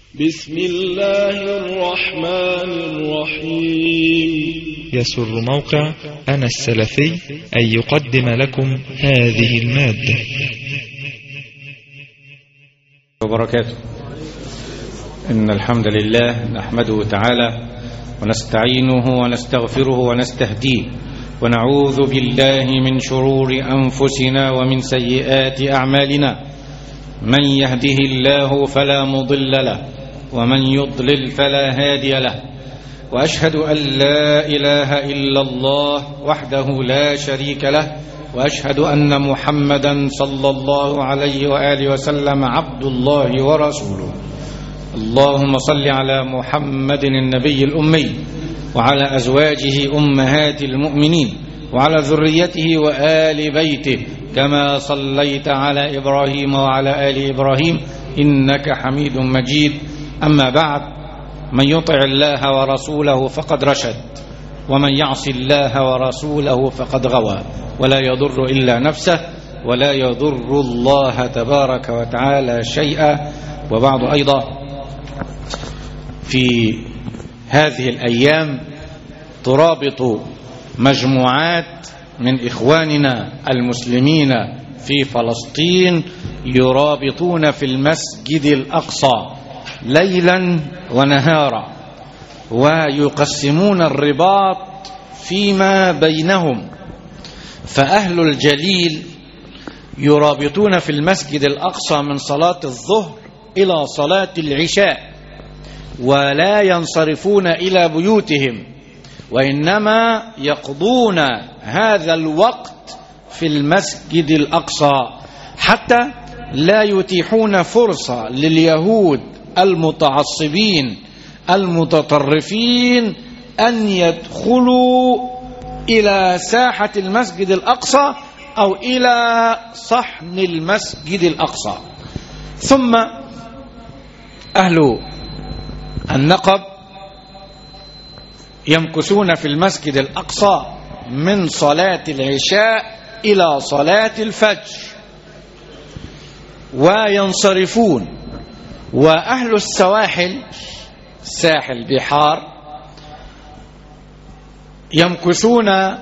بسم الله الرحمن الرحيم يسر موقع أنا السلفي أن يقدم لكم هذه المادة وبركاته إن الحمد لله نحمده تعالى ونستعينه ونستغفره ونستهديه ونعوذ بالله من شرور أنفسنا ومن سيئات أعمالنا من يهده الله فلا مضل له ومن يضلل فلا هادي له وأشهد أن لا إله إلا الله وحده لا شريك له وأشهد أن محمدا صلى الله عليه وآله وسلم عبد الله ورسوله اللهم صل على محمد النبي الأمي وعلى أزواجه أمهات المؤمنين وعلى ذريته وآل بيته كما صليت على إبراهيم وعلى آل إبراهيم إنك حميد مجيد أما بعد من يطع الله ورسوله فقد رشد ومن يعص الله ورسوله فقد غوى ولا يضر إلا نفسه ولا يضر الله تبارك وتعالى شيئا وبعد أيضا في هذه الأيام ترابط مجموعات من إخواننا المسلمين في فلسطين يرابطون في المسجد الأقصى ليلا ونهارا ويقسمون الرباط فيما بينهم فأهل الجليل يرابطون في المسجد الأقصى من صلاة الظهر إلى صلاة العشاء ولا ينصرفون إلى بيوتهم وإنما يقضون هذا الوقت في المسجد الأقصى حتى لا يتيحون فرصة لليهود المتعصبين المتطرفين أن يدخلوا إلى ساحة المسجد الأقصى أو إلى صحن المسجد الأقصى ثم أهل النقب يمكثون في المسجد الأقصى من صلاة العشاء إلى صلاة الفجر وينصرفون وأهل السواحل ساحل بحار يمكثون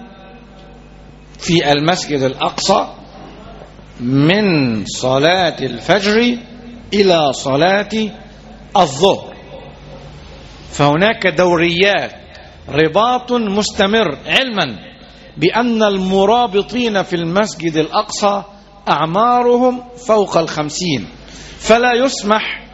في المسجد الأقصى من صلاة الفجر إلى صلاة الظهر فهناك دوريات رباط مستمر علما بأن المرابطين في المسجد الأقصى أعمارهم فوق الخمسين فلا يسمح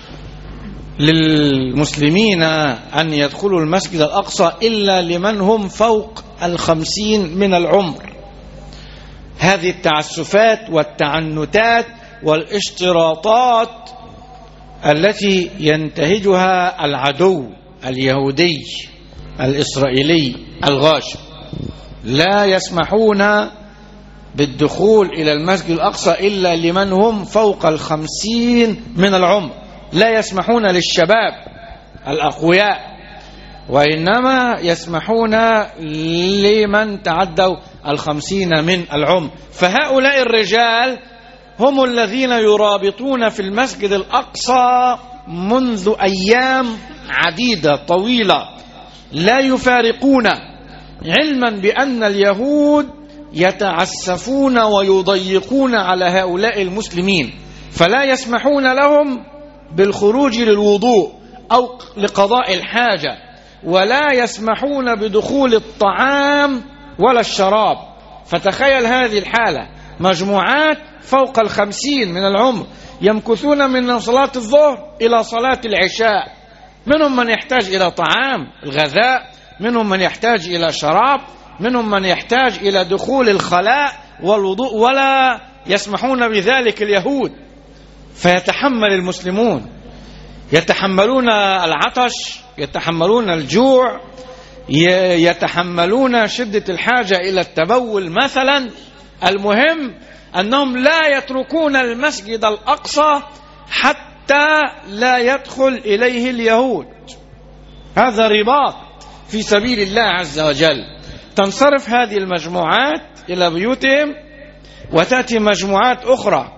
للمسلمين أن يدخلوا المسجد الأقصى إلا لمن هم فوق الخمسين من العمر هذه التعسفات والتعنتات والاشتراطات التي ينتهجها العدو اليهودي الإسرائيلي الغاشم لا يسمحون بالدخول إلى المسجد الأقصى إلا لمن هم فوق الخمسين من العمر لا يسمحون للشباب الأقوياء وإنما يسمحون لمن تعدوا الخمسين من العمر فهؤلاء الرجال هم الذين يرابطون في المسجد الأقصى منذ أيام عديدة طويلة لا يفارقون علما بأن اليهود يتعسفون ويضيقون على هؤلاء المسلمين فلا يسمحون لهم بالخروج للوضوء أو لقضاء الحاجة ولا يسمحون بدخول الطعام ولا الشراب فتخيل هذه الحالة مجموعات فوق الخمسين من العمر يمكثون من صلاة الظهر إلى صلاة العشاء منهم من يحتاج إلى طعام الغذاء منهم من يحتاج إلى شراب منهم من يحتاج إلى دخول الخلاء والوضوء ولا يسمحون بذلك اليهود فيتحمل المسلمون يتحملون العطش يتحملون الجوع يتحملون شدة الحاجة إلى التبول مثلا المهم أنهم لا يتركون المسجد الأقصى حتى لا يدخل إليه اليهود هذا رباط في سبيل الله عز وجل تنصرف هذه المجموعات إلى بيوتهم وتأتي مجموعات أخرى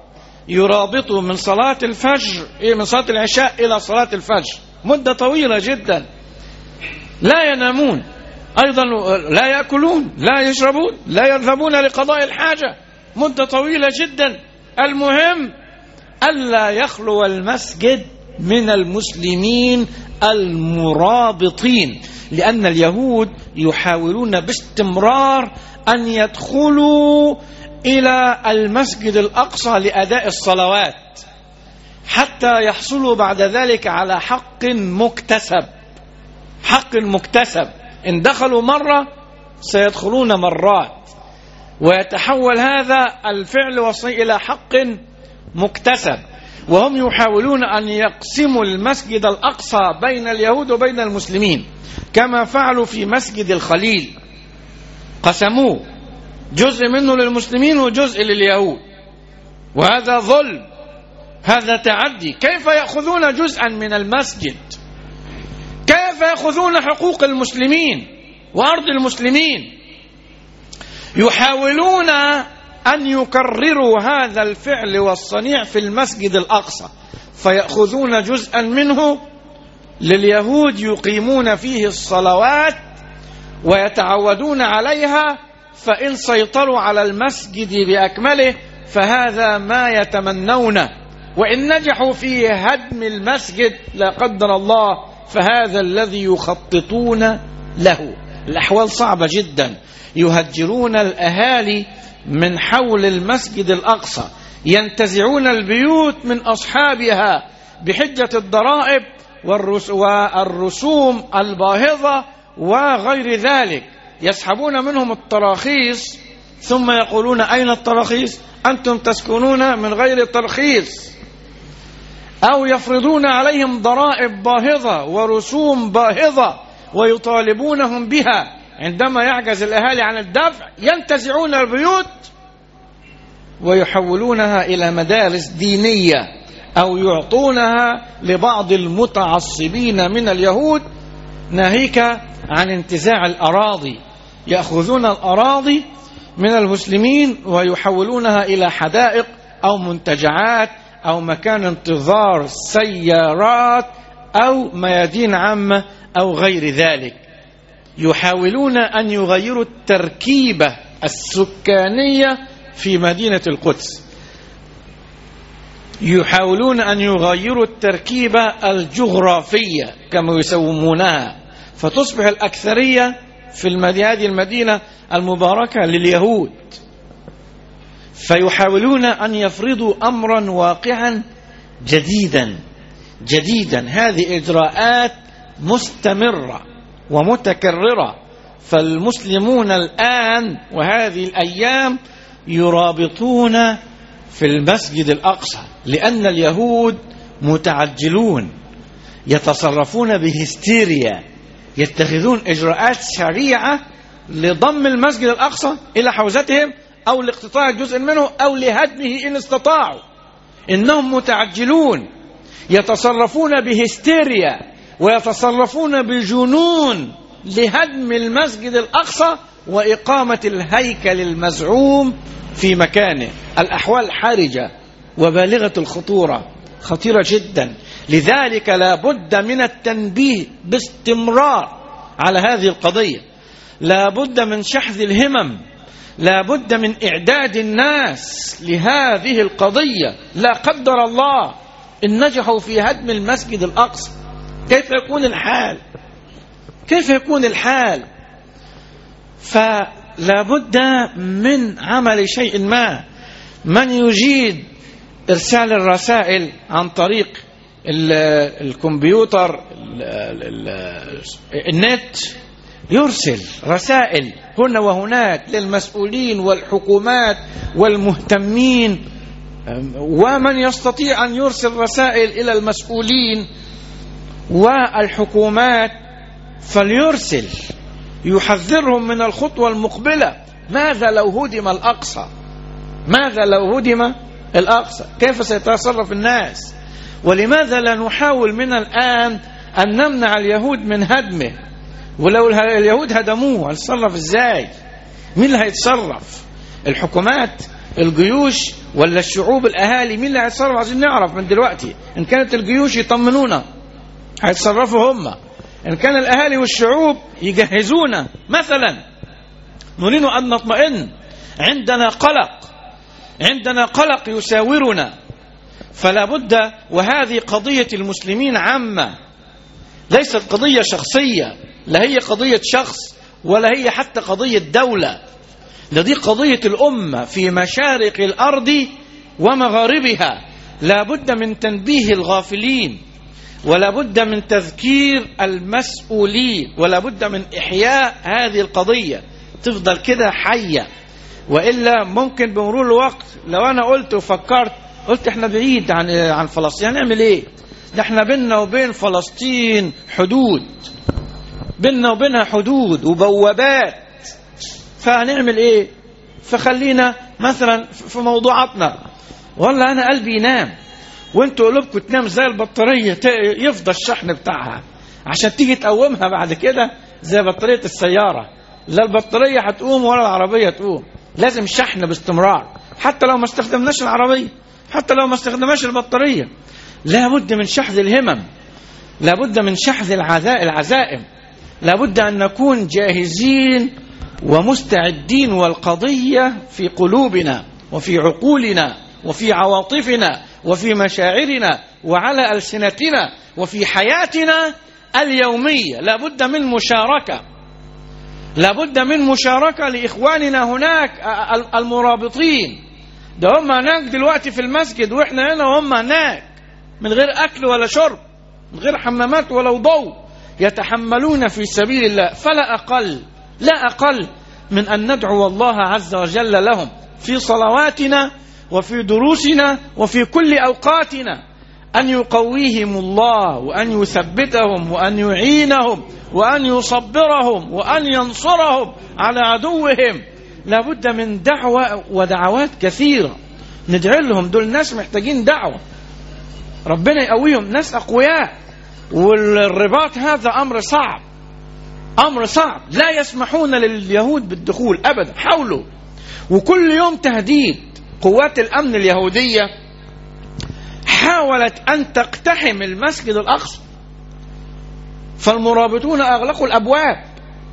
يرابطوا من صلاة الفجر إيه من صلاة العشاء إلى صلاة الفجر مدة طويلة جدا لا ينامون أيضا لا يأكلون لا يشربون لا يذهبون لقضاء الحاجة مدة طويلة جدا المهم ألا يخلو المسجد من المسلمين المرابطين لأن اليهود يحاولون باستمرار أن يدخلوا إلى المسجد الأقصى لأداء الصلوات حتى يحصلوا بعد ذلك على حق مكتسب حق مكتسب إن دخلوا مرة سيدخلون مرات ويتحول هذا الفعل وصي إلى حق مكتسب وهم يحاولون أن يقسموا المسجد الأقصى بين اليهود وبين المسلمين كما فعلوا في مسجد الخليل قسموه جزء منه للمسلمين وجزء لليهود وهذا ظلم هذا تعدي كيف يأخذون جزءا من المسجد كيف يأخذون حقوق المسلمين وأرض المسلمين يحاولون أن يكرروا هذا الفعل والصنيع في المسجد الأقصى فيأخذون جزءا منه لليهود يقيمون فيه الصلوات ويتعودون عليها فإن سيطروا على المسجد بأكمله فهذا ما يتمنونه وإن نجحوا في هدم المسجد لا قدر الله فهذا الذي يخططون له الأحوال صعبة جدا يهجرون الأهالي من حول المسجد الأقصى ينتزعون البيوت من أصحابها بحجة الضرائب والرسوم الباهظة وغير ذلك يسحبون منهم التراخيص ثم يقولون أين التراخيص أنتم تسكنون من غير ترخيص أو يفرضون عليهم ضرائب باهظة ورسوم باهظة ويطالبونهم بها عندما يعجز الأهالي عن الدفع ينتزعون البيوت ويحولونها إلى مدارس دينية أو يعطونها لبعض المتعصبين من اليهود ناهيك عن انتزاع الأراضي يأخذون الأراضي من المسلمين ويحولونها إلى حدائق أو منتجعات أو مكان انتظار سيارات أو ميادين عامة أو غير ذلك يحاولون أن يغيروا التركيبة السكانية في مدينة القدس يحاولون أن يغيروا التركيبة الجغرافية كما يسمونها فتصبح الأكثرية في هذه المدينة المباركة لليهود فيحاولون أن يفرضوا أمرا واقعا جديدا جديدا هذه إجراءات مستمرة ومتكررة فالمسلمون الآن وهذه الأيام يرابطون في المسجد الأقصى لأن اليهود متعجلون يتصرفون بهستيريا يتخذون إجراءات سريعة لضم المسجد الأقصى إلى حوزتهم أو لاقتطاع جزء منه أو لهدمه إن استطاعوا إنهم متعجلون يتصرفون بهستيريا ويتصرفون بجنون لهدم المسجد الأقصى وإقامة الهيكل المزعوم في مكانه الأحوال حرجة وبالغة الخطورة خطيرة جدا لذلك لا بد من التنبيه باستمرار على هذه القضية لا بد من شحذ الهمم لا بد من إعداد الناس لهذه القضية لا قدر الله إن نجحوا في هدم المسجد الأقصى كيف يكون الحال كيف يكون الحال فلا بد من عمل شيء ما من يجيد إرسال الرسائل عن طريق الكمبيوتر النت يرسل رسائل هنا وهناك للمسؤولين والحكومات والمهتمين ومن يستطيع أن يرسل رسائل إلى المسؤولين والحكومات فليرسل يحذرهم من الخطوة المقبلة ماذا لو هدم الأقصى ماذا لو هدم الأقصى كيف سيتصرف الناس ولماذا لا نحاول من الآن أن نمنع اليهود من هدمه ولو اليهود هدموه هنتصرف ازاي مين اللي هيتصرف الحكومات الجيوش ولا الشعوب الاهالي مين اللي هيتصرف عايزين نعرف من دلوقتي ان كانت الجيوش يطمنونا هيتصرفوا هم ان كان الاهالي والشعوب يجهزونا مثلا نريد ان نطمئن عندنا قلق عندنا قلق يساورنا فلا بد وهذه قضيه المسلمين عامه ليست قضيه شخصيه لا هي قضيه شخص ولا هي حتى قضيه دوله ده دي قضيه الامه في مشارق الارض ومغاربها لا بد من تنبيه الغافلين ولا بد من تذكير المسؤولين ولا بد من احياء هذه القضيه تفضل كده حيه والا ممكن بمرور الوقت لو انا قلت وفكرت قلت احنا بعيد عن عن فلسطين هنعمل ايه ده احنا بيننا وبين فلسطين حدود بيننا وبينها حدود وبوابات فهنعمل ايه فخلينا مثلا في موضوعاتنا والله انا قلبي ينام وانتوا قلوبكم تنام زي البطاريه يفضى الشحن بتاعها عشان تيجي تقومها بعد كده زي بطاريه السياره لا البطاريه هتقوم ولا العربيه تقوم لازم شحن باستمرار حتى لو ما استخدمناش العربيه حتى لو ما استخدمناش البطاريه لابد من شحذ الهمم لابد من شحذ العزاء العزائم لابد ان نكون جاهزين ومستعدين والقضيه في قلوبنا وفي عقولنا وفي عواطفنا وفي مشاعرنا وعلى السنتنا وفي حياتنا اليوميه لابد من مشاركه لابد من مشاركه لاخواننا هناك المرابطين ده هم هناك دلوقتي في المسجد واحنا هنا وهم هناك من غير اكل ولا شرب من غير حمامات ولا ضوء يتحملون في سبيل الله فلا اقل لا اقل من ان ندعو الله عز وجل لهم في صلواتنا وفي دروسنا وفي كل اوقاتنا ان يقويهم الله وان يثبتهم وان يعينهم وان يصبرهم وان ينصرهم على عدوهم لابد من دعوه ودعوات كثيره ندعي لهم دول ناس محتاجين دعوه ربنا يقويهم ناس اقوياء والرباط هذا امر صعب امر صعب لا يسمحون لليهود بالدخول ابدا حاولوا وكل يوم تهديد قوات الامن اليهوديه حاولت ان تقتحم المسجد الاقصى فالمرابطون اغلقوا الابواب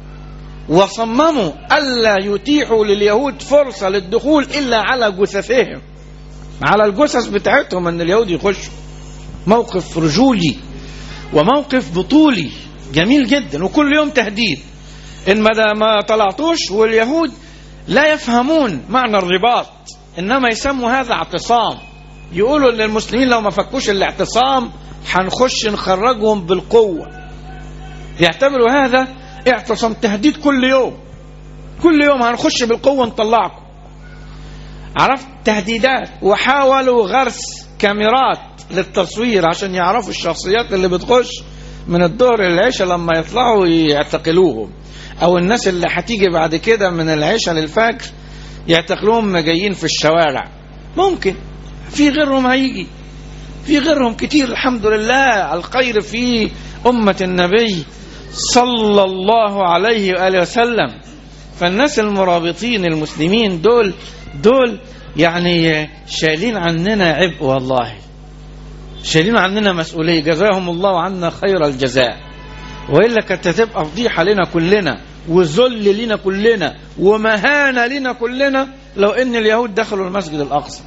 وصمموا الا يتيحوا لليهود فرصه للدخول الا على جثثهم على الجثث بتاعتهم ان اليهود يخشوا موقف رجولي وموقف بطولي جميل جدا وكل يوم تهديد ان ما ما طلعتوش واليهود لا يفهمون معنى الرباط انما يسموا هذا اعتصام يقولوا للمسلمين لو ما فكوش الاعتصام هنخش نخرجهم بالقوه يعتبروا هذا اعتصام تهديد كل يوم كل يوم هنخش بالقوه نطلعكم عرفت تهديدات وحاولوا غرس كاميرات للتصوير عشان يعرفوا الشخصيات اللي بتخش من الظهر للعشاء لما يطلعوا يعتقلوهم او الناس اللي هتيجي بعد كده من العشاء للفجر يعتقلوهم جايين في الشوارع ممكن في غيرهم هيجي في غيرهم كتير الحمد لله الخير في أمة النبي صلى الله عليه وآله وسلم فالناس المرابطين المسلمين دول دول يعني شايلين عننا عبء والله شايلين عننا مسؤولية جزاهم الله عنا خير الجزاء وإلا كانت هتبقى فضيحة لنا كلنا وذل لنا كلنا ومهانة لنا كلنا لو إن اليهود دخلوا المسجد الأقصى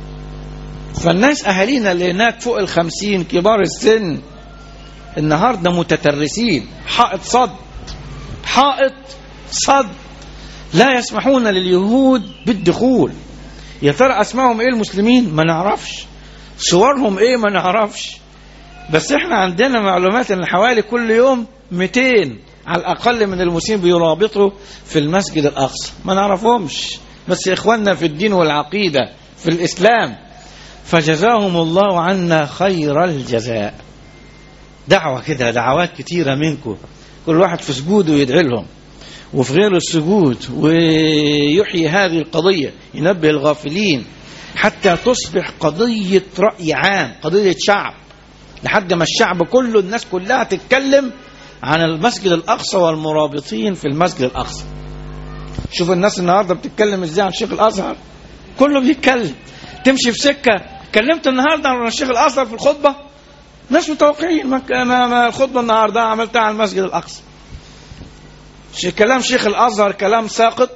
فالناس أهالينا اللي هناك فوق الخمسين كبار السن النهاردة متترسين حائط صد حائط صد لا يسمحون لليهود بالدخول يا ترى اسمائهم ايه المسلمين ما نعرفش صورهم ايه ما نعرفش بس احنا عندنا معلومات ان حوالي كل يوم 200 على الاقل من المسلمين بيرابطوا في المسجد الاقصى ما نعرفهمش بس اخواننا في الدين والعقيده في الاسلام فجزاهم الله عنا خير الجزاء دعوه كده دعوات كتيره منكم كل واحد في سجوده يدعي لهم وفي غير السجود ويحيي هذه القضية ينبه الغافلين حتى تصبح قضية رأي عام قضية شعب لحد ما الشعب كله الناس كلها تتكلم عن المسجد الأقصى والمرابطين في المسجد الأقصى شوف الناس النهاردة بتتكلم ازاي عن شيخ الأزهر كله بيتكلم تمشي في سكه كلمت النهارده عن الشيخ الازهر في الخطبه ناس متوقعين ما ما ما الخطبه النهارده عملتها على المسجد الاقصى شي- كلام شيخ الازهر كلام ساقط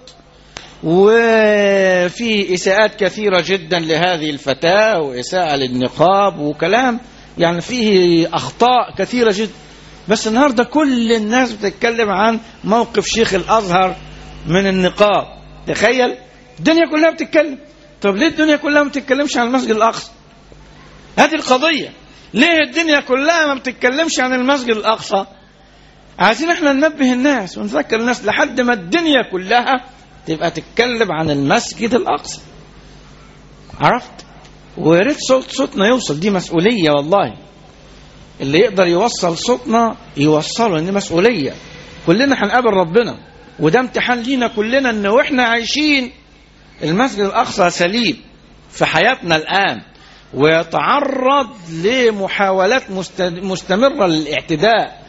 وفي اساءات كثيره جدا لهذه الفتاه واساءه للنقاب وكلام يعني فيه اخطاء كثيره جدا بس النهارده كل الناس بتتكلم عن موقف شيخ الازهر من النقاب تخيل الدنيا كلها بتتكلم طب ليه الدنيا كلها ما بتتكلمش عن المسجد الاقصى هذه القضيه ليه الدنيا كلها ما بتتكلمش عن المسجد الاقصى عايزين احنا ننبه الناس ونذكر الناس لحد ما الدنيا كلها تبقى تتكلم عن المسجد الاقصى عرفت ويا ريت صوت صوتنا يوصل دي مسؤوليه والله اللي يقدر يوصل صوتنا يوصله ان مسؤوليه كلنا هنقابل ربنا وده امتحان لينا كلنا ان واحنا عايشين المسجد الاقصى سليم في حياتنا الان ويتعرض لمحاولات مست- مستمره للاعتداء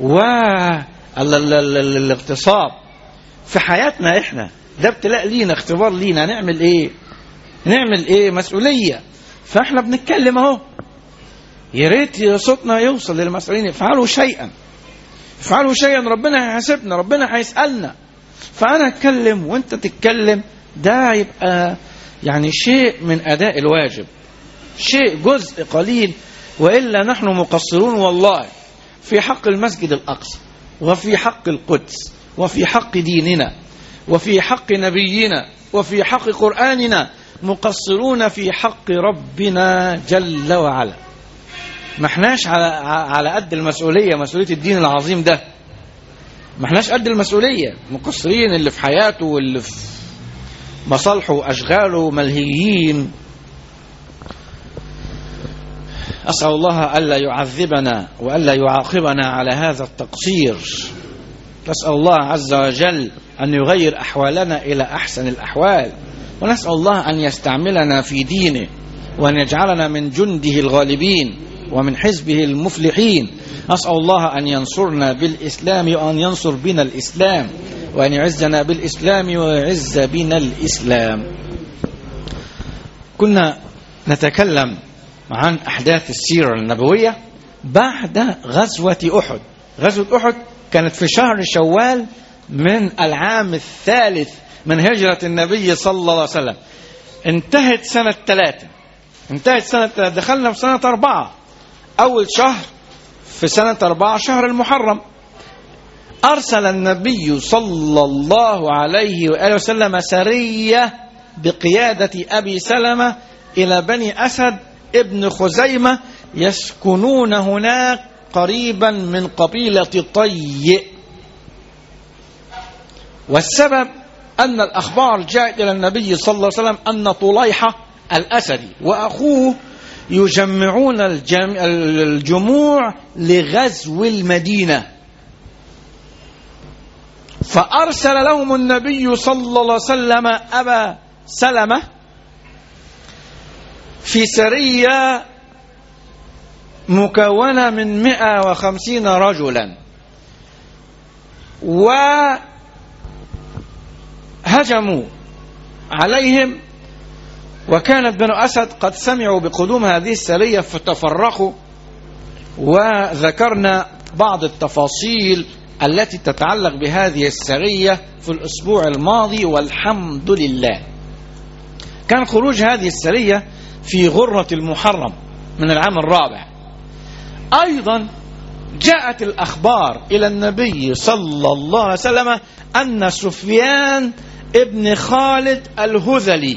والاغتصاب في حياتنا احنا ده ابتلاء لينا اختبار لينا نعمل ايه نعمل ايه مسؤوليه فاحنا بنتكلم اهو يا ريت صوتنا يوصل للمسؤولين افعلوا شيئا افعلوا شيئا ربنا هيحاسبنا ربنا هيسالنا فانا اتكلم وانت تتكلم ده يبقى يعني شيء من اداء الواجب شيء جزء قليل والا نحن مقصرون والله في حق المسجد الاقصى وفي حق القدس وفي حق ديننا وفي حق نبينا وفي حق قراننا مقصرون في حق ربنا جل وعلا ما احناش على على قد المسؤوليه مسؤوليه الدين العظيم ده ما احناش قد المسؤوليه مقصرين اللي في حياته واللي في مصالحه واشغاله ملهيين اسال الله الا يعذبنا والا يعاقبنا على هذا التقصير نسال الله عز وجل ان يغير احوالنا الى احسن الاحوال ونسال الله ان يستعملنا في دينه وان يجعلنا من جنده الغالبين ومن حزبه المفلحين أسأل الله أن ينصرنا بالإسلام وأن ينصر بنا الإسلام وأن يعزنا بالإسلام ويعز بنا الإسلام كنا نتكلم عن أحداث السيرة النبوية بعد غزوة أحد غزوة أحد كانت في شهر شوال من العام الثالث من هجرة النبي صلى الله عليه وسلم انتهت سنة ثلاثة انتهت سنة ثلاثة دخلنا في سنة أربعة أول شهر في سنة أربعة شهر المحرم أرسل النبي صلى الله عليه وآله وسلم سرية بقيادة أبي سلمة إلى بني أسد ابن خزيمة يسكنون هناك قريبا من قبيلة طي والسبب أن الأخبار جاءت إلى النبي صلى الله عليه وسلم أن طليحة الأسدي وأخوه يجمعون الجم... الجموع لغزو المدينة فأرسل لهم النبي صلى الله عليه وسلم أبا سلمة في سرية مكونة من مئة وخمسين رجلا وهجموا عليهم وكانت بنو أسد قد سمعوا بقدوم هذه السرية فتفرقوا وذكرنا بعض التفاصيل التي تتعلق بهذه السرية في الأسبوع الماضي والحمد لله كان خروج هذه السرية في غرة المحرم من العام الرابع أيضا جاءت الأخبار إلى النبي صلى الله عليه وسلم أن سفيان ابن خالد الهذلي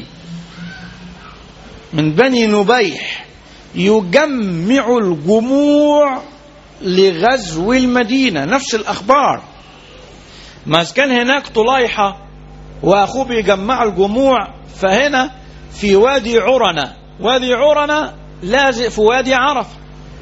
من بني نبيح يجمع الجموع لغزو المدينة نفس الأخبار ما كان هناك طليحة وأخوه بيجمع الجموع فهنا في وادي عرنة وادي عرنة لازق في وادي عرفة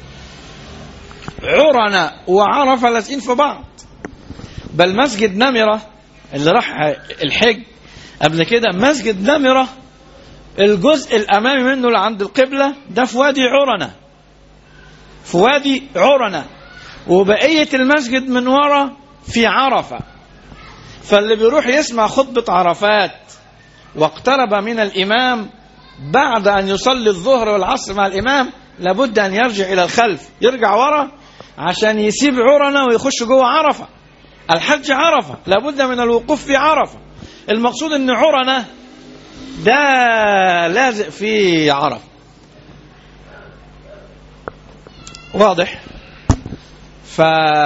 عرنة وعرفة لازقين في بعض بل مسجد نمرة اللي راح الحج قبل كده مسجد نمرة الجزء الأمامي منه اللي عند القبلة ده في وادي عرنة في وادي عرنة وبقية المسجد من ورا في عرفة فاللي بيروح يسمع خطبة عرفات واقترب من الإمام بعد أن يصلي الظهر والعصر مع الإمام لابد أن يرجع إلى الخلف يرجع ورا عشان يسيب عرنة ويخش جوه عرفة الحج عرفة لابد من الوقوف في عرفة المقصود أن عرنة ده لازق في عرفة واضح ف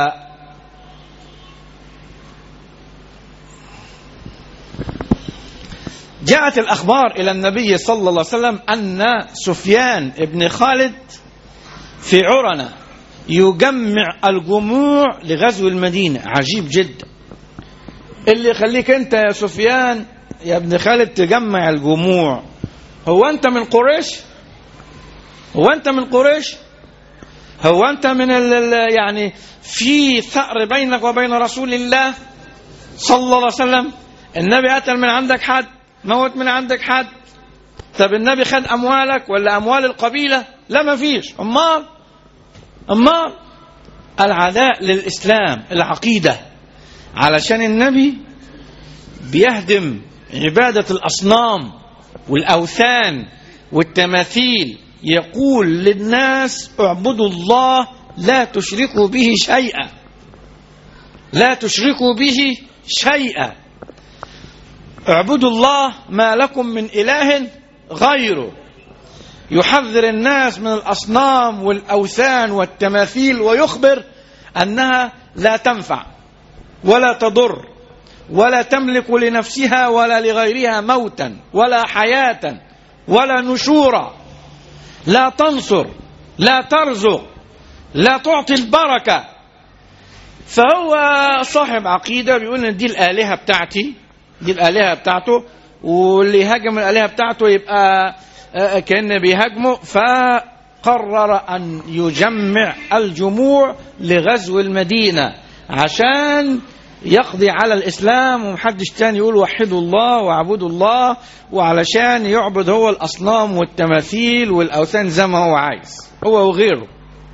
جاءت الأخبار إلى النبي صلى الله عليه وسلم أن سفيان بن خالد في عرنة يجمع الجموع لغزو المدينة عجيب جدا اللي يخليك أنت يا سفيان يا ابن خالد تجمع الجموع هو أنت من قريش هو أنت من قريش هو أنت من ال ال- يعني في ثأر بينك وبين رسول الله صلى الله عليه وسلم النبي قتل من عندك حد موت من عندك حد طب النبي خد أموالك ولا أموال القبيلة لا ما فيش أمال أمال العداء للإسلام العقيدة علشان النبي بيهدم عبادة الأصنام والأوثان والتماثيل يقول للناس اعبدوا الله لا تشركوا به شيئا لا تشركوا به شيئا اعبدوا الله ما لكم من إله غيره يحذر الناس من الأصنام والأوثان والتماثيل ويخبر أنها لا تنفع ولا تضر ولا تملك لنفسها ولا لغيرها موتا ولا حياة ولا نشورا لا تنصر لا ترزق لا تعطي البركة فهو صاحب عقيدة بيقول ان دي الآلهة بتاعتي دي الآلهة بتاعته واللي هاجم الآلهة بتاعته يبقى آه، كأن بيهاجمه فقرر أن يجمع الجموع لغزو المدينة عشان يقضي على الإسلام ومحدش تاني يقول وحدوا الله واعبدوا الله وعلشان يعبد هو الأصنام والتماثيل والأوثان زي ما هو عايز هو وغيره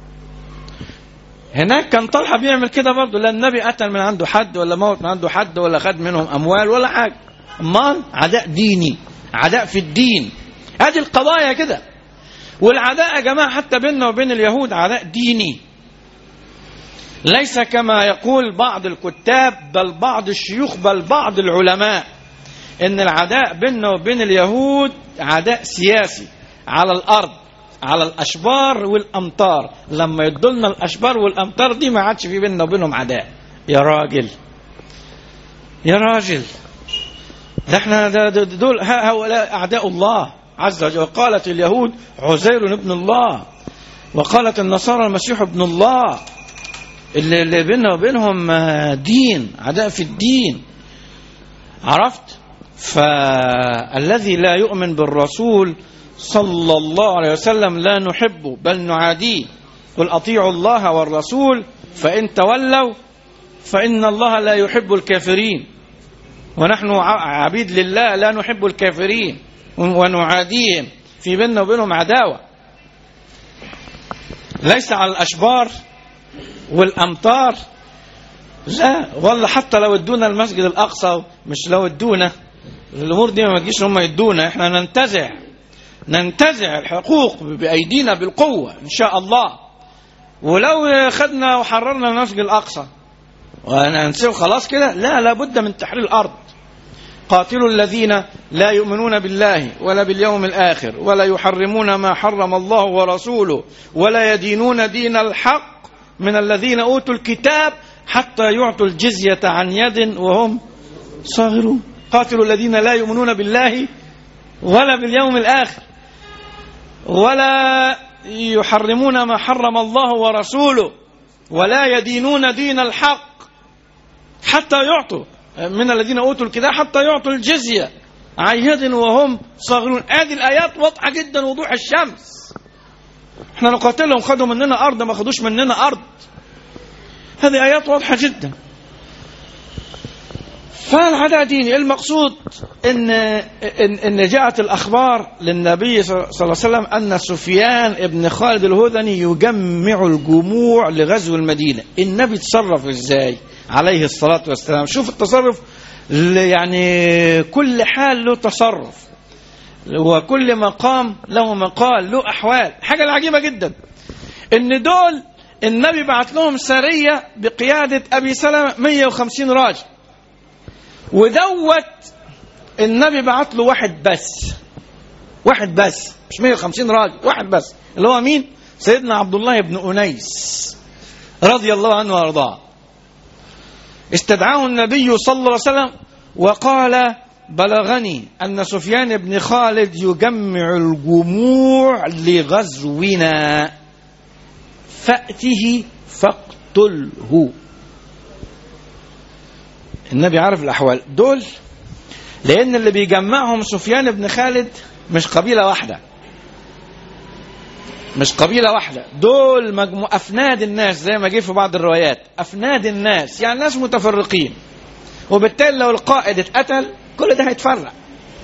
هناك كان طلحة بيعمل كده برضه لا النبي قتل من عنده حد ولا موت من عنده حد ولا خد منهم أموال ولا حاجة أمال عداء ديني عداء في الدين هذه القضايا كده والعداء يا جماعة حتى بيننا وبين اليهود عداء ديني ليس كما يقول بعض الكتاب بل بعض الشيوخ بل بعض العلماء ان العداء بيننا وبين اليهود عداء سياسي على الارض على الاشبار والامطار لما يدولنا الاشبار والامطار دي ما عادش في بيننا وبينهم عداء يا راجل يا راجل ده احنا ده ده دول هؤلاء اعداء الله عز وجل وقالت اليهود عزير ابن الله وقالت النصارى المسيح ابن الله اللي اللي بيننا وبينهم آه، دين عداء في الدين عرفت فالذي لا يؤمن بالرسول صلى الله عليه وسلم لا نحبه بل نعاديه قل اطيعوا الله والرسول فان تولوا فان الله لا يحب الكافرين ونحن ع- عبيد لله لا نحب الكافرين ونعاديهم في بيننا وبينهم عداوه ليس على الاشبار والامطار لا والله حتى لو ادونا المسجد الاقصى مش لو ادونا الامور دي ما تجيش هم يدونا احنا ننتزع ننتزع الحقوق بايدينا بالقوه ان شاء الله ولو خدنا وحررنا المسجد الاقصى وننسيه خلاص كده لا لابد من تحرير الارض قاتلوا الذين لا يؤمنون بالله ولا باليوم الآخر ولا يحرمون ما حرم الله ورسوله ولا يدينون دين الحق من الذين أوتوا الكتاب حتى يعطوا الجزية عن يد وهم صاغرون قاتلوا الذين لا يؤمنون بالله ولا باليوم الآخر ولا يحرمون ما حرم الله ورسوله ولا يدينون دين الحق حتى يعطوا من الذين اوتوا الكتاب حتى يعطوا الجزيه عن يد وهم صاغرون ادي الايات واضحه جدا وضوح الشمس احنا نقاتلهم خدوا مننا ارض ما خدوش مننا ارض هذه ايات واضحه جدا فالعداء ديني المقصود ان ان ان جاءت الاخبار للنبي صلى الله عليه وسلم ان سفيان ابن خالد الهذني يجمع الجموع لغزو المدينه النبي تصرف ازاي عليه الصلاه والسلام شوف التصرف ل- يعني كل حال له تصرف وكل مقام له مقال له أحوال حاجة العجيبة جدا إن دول النبي بعت لهم سرية بقيادة أبي سلمة 150 راجل ودوت النبي بعت له واحد بس واحد بس مش 150 راجل واحد بس اللي هو مين سيدنا عبد الله بن أنيس رضي الله عنه وارضاه استدعاه النبي صلى الله عليه وسلم وقال بلغني أن سفيان بن خالد يجمع الجموع لغزونا فأته فاقتله النبي عارف الأحوال دول لأن اللي بيجمعهم سفيان بن خالد مش قبيلة واحدة مش قبيلة واحدة دول مجموع أفناد الناس زي ما جه في بعض الروايات أفناد الناس يعني ناس متفرقين وبالتالي لو القائد اتقتل كل ده هيتفرق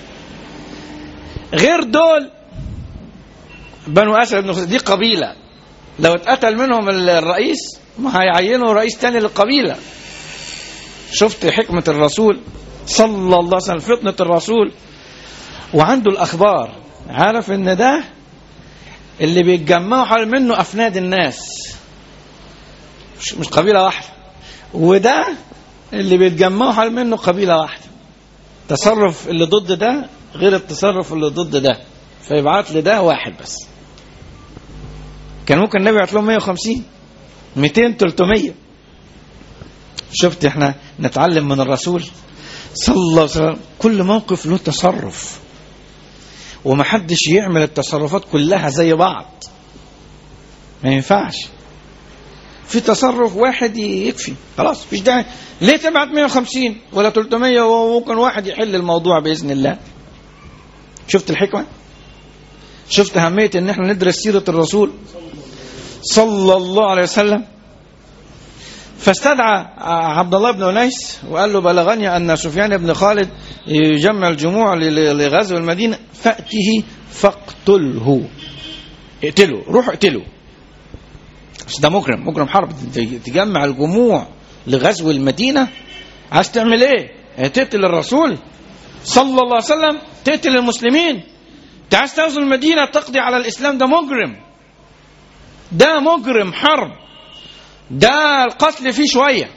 غير دول بنو أسد بن خزرج دي قبيلة لو اتقتل منهم الرئيس ما هيعينوا رئيس تاني للقبيلة شفت حكمة الرسول صلى الله عليه وسلم فطنة الرسول وعنده الأخبار عارف إن ده اللي بيتجمعوا حول منه أفناد الناس مش, مش قبيلة واحدة وده اللي بيتجمعوا حول منه قبيلة واحدة تصرف اللي ضد ده غير التصرف اللي ضد ده فيبعت لده واحد بس كان ممكن النبي يبعت لهم 150 200 300 شفت احنا نتعلم من الرسول صلى الله عليه وسلم كل موقف له تصرف ومحدش يعمل التصرفات كلها زي بعض ما ينفعش في تصرف واحد يكفي خلاص مفيش داعي ليه تبعت 150 ولا 300 وممكن واحد يحل الموضوع باذن الله شفت الحكمه شفت اهميه ان احنا ندرس سيره الرسول صلى الله عليه وسلم فاستدعى عبد الله بن انيس وقال له بلغني ان سفيان بن خالد يجمع الجموع لغزو المدينه فاته فاقتله اقتله روح اقتله بس ده مجرم مجرم حرب تجمع الجموع لغزو المدينه عايز تعمل ايه؟ تقتل الرسول صلى الله عليه وسلم تقتل المسلمين انت عايز تغزو المدينه تقضي على الاسلام ده مجرم ده مجرم حرب ده القتل فيه شويه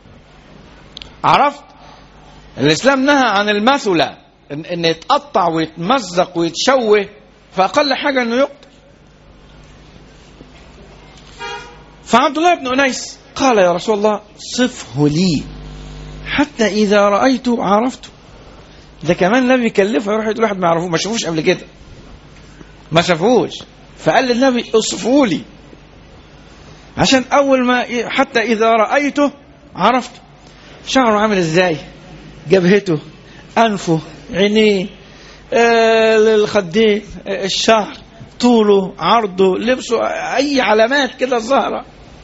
عرفت الاسلام نهى عن المثلة ان, إن يتقطع ويتمزق ويتشوه فاقل حاجه انه يقتل فعبد الله بن انيس قال يا رسول الله صفه لي حتى اذا رايته عرفته ده كمان النبي يكلفه يروح يقول واحد ما يعرفوه ما شافوش قبل كده ما شافوش فقال للنبي اصفه لي عشان اول ما حتى اذا رايته عرفته شعره عامل ازاي جبهته انفه عينيه آه الخدين آه الشعر طوله عرضه لبسه اي علامات كده ظاهره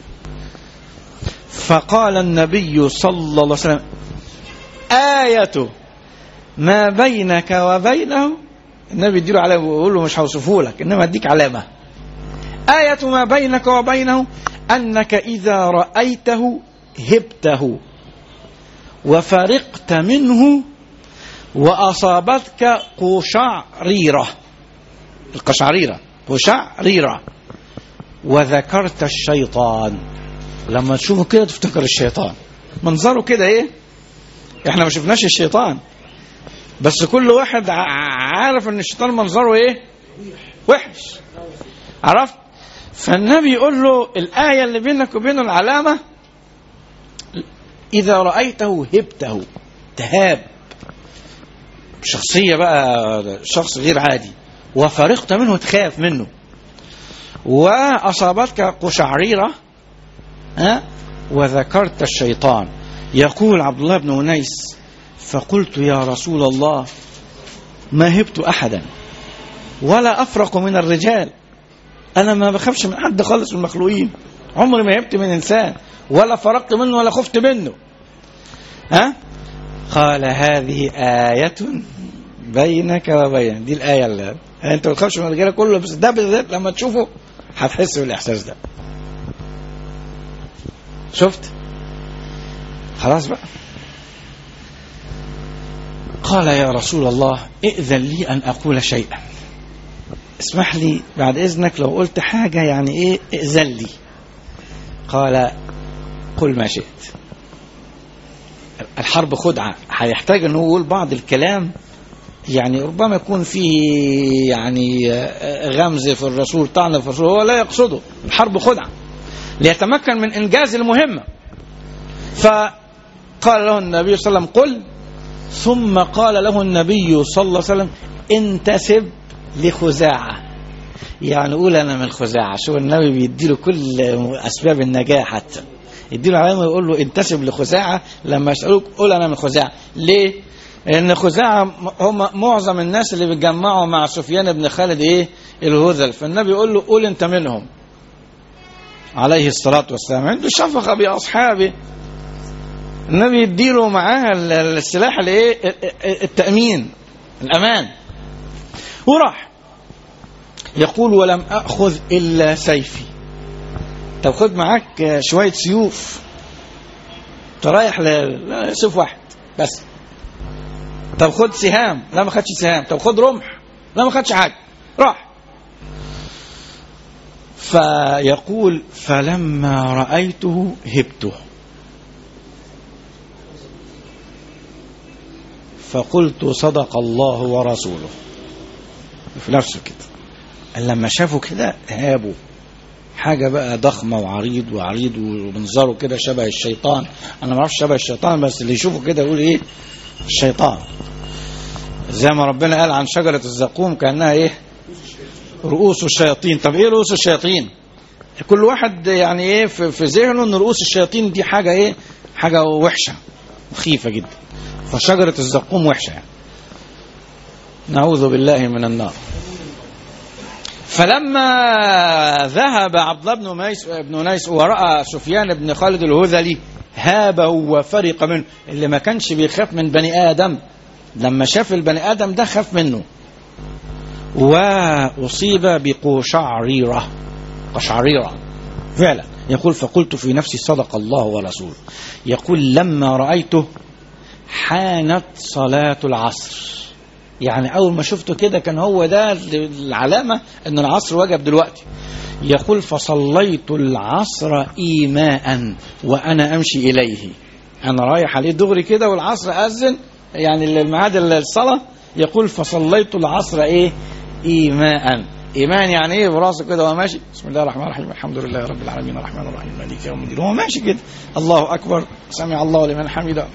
فقال النبي صلى الله عليه وسلم آية ما بينك وبينه النبي يديله علامة ويقول له مش هوصفه لك إنما أديك علامة آية ما بينك وبينه أنك إذا رأيته هبته وفرقت منه وأصابتك قشعريرة القشعريرة قشعريرة وذكرت الشيطان لما تشوفه كده تفتكر الشيطان منظره كده ايه احنا ما شفناش الشيطان بس كل واحد عارف ان الشيطان منظره ايه وحش عرفت فالنبي يقول له الآية اللي بينك وبينه العلامة إذا رأيته هبته تهاب شخصية بقى شخص غير عادي وفرقت منه تخاف منه وأصابتك قشعريرة ها وذكرت الشيطان يقول عبد الله بن أنيس فقلت يا رسول الله ما هبت أحدا ولا أفرق من الرجال أنا ما بخافش من حد خالص من المخلوقين عمري ما هبت من إنسان ولا فرقت منه ولا خفت منه ها قال هذه آية بينك وبين دي الآية اللي أنت ما بتخافش من الرجال كله بس ده بالذات لما تشوفه هتحس بالإحساس ده شفت خلاص بقى قال يا رسول الله ائذن لي أن أقول شيئا اسمح لي بعد إذنك لو قلت حاجة يعني إيه ائذن لي قال قل ما شئت الحرب خدعة هيحتاج أنه يقول بعض الكلام يعني ربما يكون فيه يعني غمز في الرسول طعن في الرسول هو لا يقصده الحرب خدعة ليتمكن من إنجاز المهمة فقال له النبي صلى الله عليه وسلم قل ثم قال له النبي صلى الله عليه وسلم انتسب لخزاعة يعني قول أنا من خزاعة شو النبي بيديله كل أسباب النجاة حتى يديله علامة ويقول له انتسب لخزاعة لما يسألوك قول أنا من خزاعة ليه؟ لأن خزاعة هم معظم الناس اللي بيتجمعوا مع سفيان بن خالد إيه؟ الهذل فالنبي يقول له قول أنت منهم عليه الصلاة والسلام عنده شفقة بأصحابه النبي يديله معاه السلاح الايه التأمين الأمان وراح يقول ولم أخذ إلا سيفي طب خد معاك شوية سيوف انت رايح لسيف واحد بس طب خد سهام لا ما خدش سهام طب خد رمح لا ما خدش حاجة راح فيقول فلما رأيته هبته فقلت صدق الله ورسوله في نفسه كده لما شافوا كده هابوا حاجة بقى ضخمة وعريض وعريض ومنظره كده شبه الشيطان أنا ما اعرفش شبه الشيطان بس اللي يشوفه كده يقول إيه الشيطان زي ما ربنا قال عن شجرة الزقوم كأنها إيه رؤوس الشياطين طب إيه رؤوس الشياطين كل واحد يعني إيه في, في ذهنه إن رؤوس الشياطين دي حاجة إيه حاجة وحشة مخيفة جدا فشجرة الزقوم وحشة يعني. نعوذ بالله من النار فلما ذهب عبد الله بن ميس بن نيس ورأى سفيان بن خالد الهذلي هابه وفرق منه اللي ما كانش بيخاف من بني آدم لما شاف البني آدم ده خاف منه وأصيب بقشعريرة قشعريرة فعلا يقول فقلت في نفسي صدق الله ورسوله يقول لما رأيته حانت صلاة العصر يعني أول ما شفته كده كان هو ده العلامة أن العصر وجب دلوقتي يقول فصليت العصر إيماء وأنا أمشي إليه أنا رايح عليه دغري كده والعصر أذن يعني الميعاد الصلاة يقول فصليت العصر إيه إيماء إيمان يعني إيه براسه كده وهو ماشي بسم الله الرحمن الرحيم الحمد لله رب العالمين الرحمن الرحيم مالك يوم الدين وهو ماشي كده الله أكبر سمع الله لمن حمده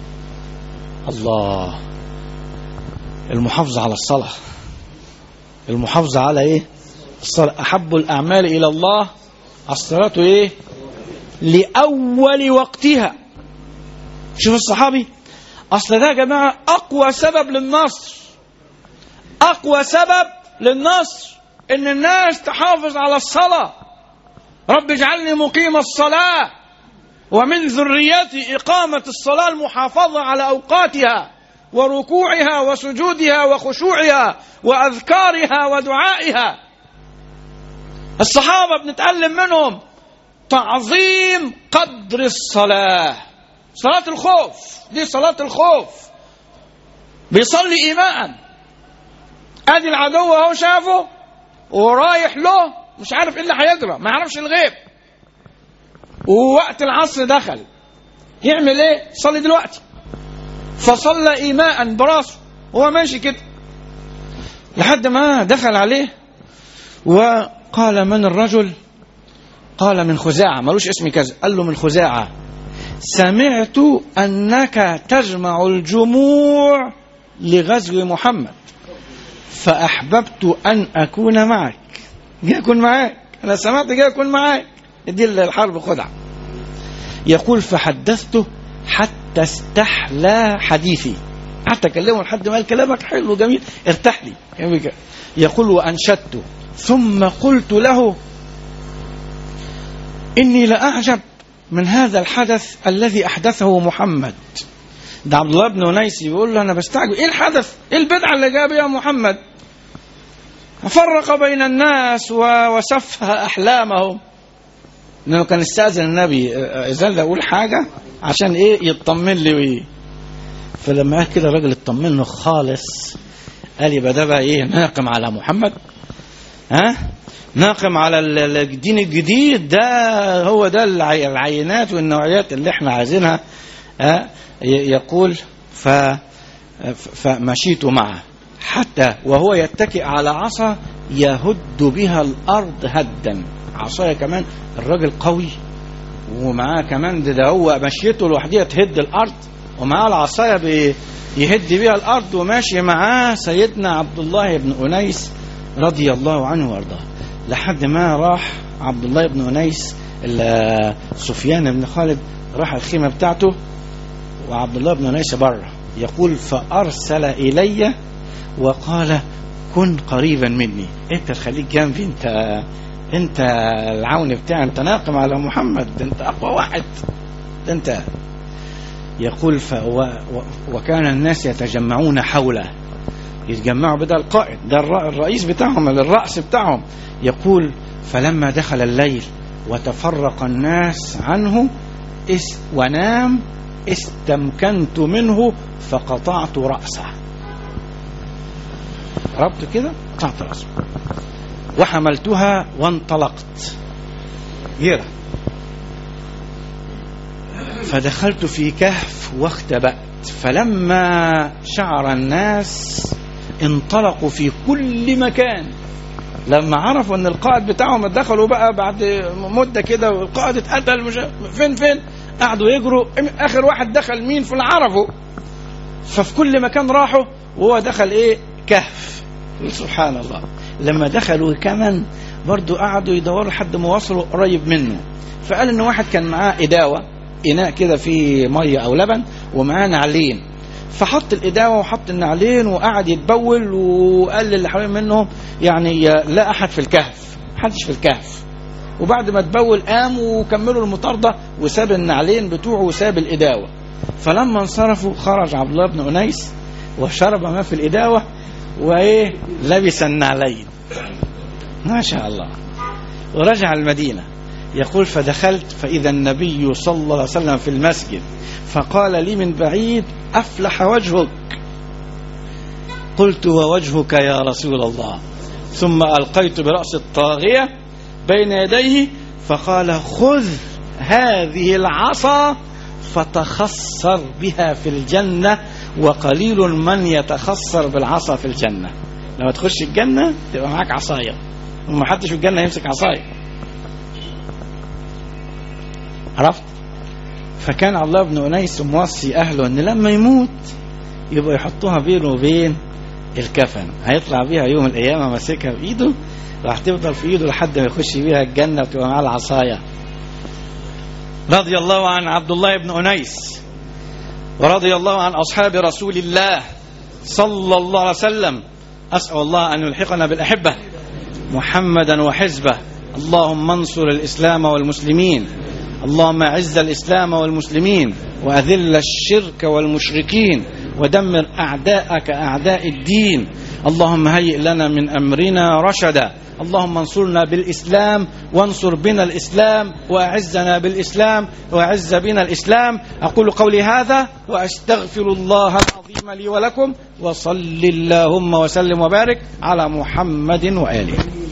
الله المحافظة على الصلاة المحافظة على ايه الصلاة أحب الأعمال إلى الله الصلاة ايه لأول وقتها شوف الصحابي أصل ده يا جماعة أقوى سبب للنصر أقوى سبب للنصر إن الناس تحافظ على الصلاة رب اجعلني مقيم الصلاة ومن ذريتي إقامة الصلاة المحافظة على أوقاتها وركوعها وسجودها وخشوعها وأذكارها ودعائها الصحابة بنتعلم منهم تعظيم قدر الصلاة صلاة الخوف دي صلاة الخوف بيصلي إيماء أدي العدو أهو شافه ورايح له مش عارف إيه اللي هيجرى ما يعرفش الغيب ووقت العصر دخل يعمل ايه صلي دلوقتي فصلى ايماء براسه هو ماشي كده لحد ما دخل عليه وقال من الرجل قال من خزاعة ملوش اسم كذا قال له من خزاعة سمعت أنك تجمع الجموع لغزو محمد فأحببت أن أكون معك جاي أكون معاك أنا سمعت جاي أكون معاك دي الحرب خدعة يقول فحدثته حتى استحلى حديثي حتى كلمه لحد ما قال كلامك حلو جميل ارتاح لي يقول وأنشدته ثم قلت له إني لأعجب من هذا الحدث الذي أحدثه محمد ده عبد الله بن أنيس بيقول له أنا بستعجب إيه الحدث إيه البدعة اللي جاب يا محمد فرق بين الناس وسفه أحلامهم انه كان استاذن النبي اذا اقول حاجه عشان ايه يطمن لي وإيه فلما قال كده الراجل اطمن له خالص قال يبقى ده بقى ايه ناقم على محمد ها ناقم على ال- ال- الدين الجديد ده هو ده العي- العينات والنوعيات اللي احنا عايزينها ها ي- يقول ف ف- فمشيت معه حتى وهو يتكئ على عصا يهد بها الارض هدا عصايه كمان الراجل قوي ومعاه كمان ده, ده هو مشيته لوحدها تهد الارض ومعاه العصايه بي- يهد بيها الارض وماشي معاه سيدنا عبد الله بن انيس رضي الله عنه وارضاه لحد ما راح عبد الله بن انيس ال- سفيان بن خالد راح الخيمه بتاعته وعبد الله بن انيس بره يقول فارسل الي وقال كن قريبا مني انت خليك جنبي انت انت العون بتاعي انت ناقم على محمد ده انت اقوى واحد ده انت يقول ف و و وكان الناس يتجمعون حوله يتجمعوا بدل القائد ده الر- الرئيس بتاعهم الرأس بتاعهم يقول فلما دخل الليل وتفرق الناس عنه اس ونام استمكنت منه فقطعت رأسه ربط كده قطعت رأسه وحملتها وانطلقت يرى فدخلت في كهف واختبأت فلما شعر الناس انطلقوا في كل مكان لما عرفوا ان القائد بتاعهم دخلوا بقى بعد مده كده والقائد اتقتل مش فين فين قعدوا يجروا اخر واحد دخل مين في عرفوا ففي كل مكان راحوا وهو دخل ايه كهف سبحان الله لما دخلوا كمان برضو قعدوا يدوروا لحد ما وصلوا قريب منه فقال ان واحد كان معاه اداوه اناء كده فيه ميه او لبن ومعاه نعلين فحط الإداوة وحط النعلين وقعد يتبول وقال للي حوالين منهم يعني لا أحد في الكهف محدش في الكهف وبعد ما تبول قام وكملوا المطاردة وساب النعلين بتوعه وساب الإداوة فلما انصرفوا خرج عبد الله بن أنيس وشرب ما في الإداوة وإيه لبس النعلين ما شاء الله ورجع المدينة يقول فدخلت فإذا النبي صلى الله عليه وسلم في المسجد فقال لي من بعيد أفلح وجهك قلت ووجهك يا رسول الله ثم ألقيت برأس الطاغية بين يديه فقال خذ هذه العصا فتخصر بها في الجنة وقليل من يتخصر بالعصا في الجنة لما تخش الجنة تبقى معاك عصاية وما حدش في الجنة يمسك عصاية عرفت فكان عبد الله بن أنيس موصي أهله أن لما يموت يبقى يحطوها بينه وبين الكفن هيطلع بيها يوم القيامة ماسكها بإيده راح تفضل في إيده لحد ما يخش بيها الجنة وتبقى معاه العصاية رضي الله عن عبد الله بن أنيس ورضي الله عن أصحاب رسول الله صلى الله عليه وسلم أسأل الله أن يلحقنا بالأحبة محمدا وحزبه اللهم انصر الإسلام والمسلمين اللهم اعز الإسلام والمسلمين وأذل الشرك والمشركين ودمر أعداءك أعداء الدين اللهم هيئ لنا من أمرنا رشدا اللهم انصرنا بالإسلام وانصر بنا الإسلام وأعزنا بالإسلام وأعز بنا الإسلام أقول قولي هذا وأستغفر الله العظيم لي ولكم وصل اللهم وسلم وبارك على محمد وآله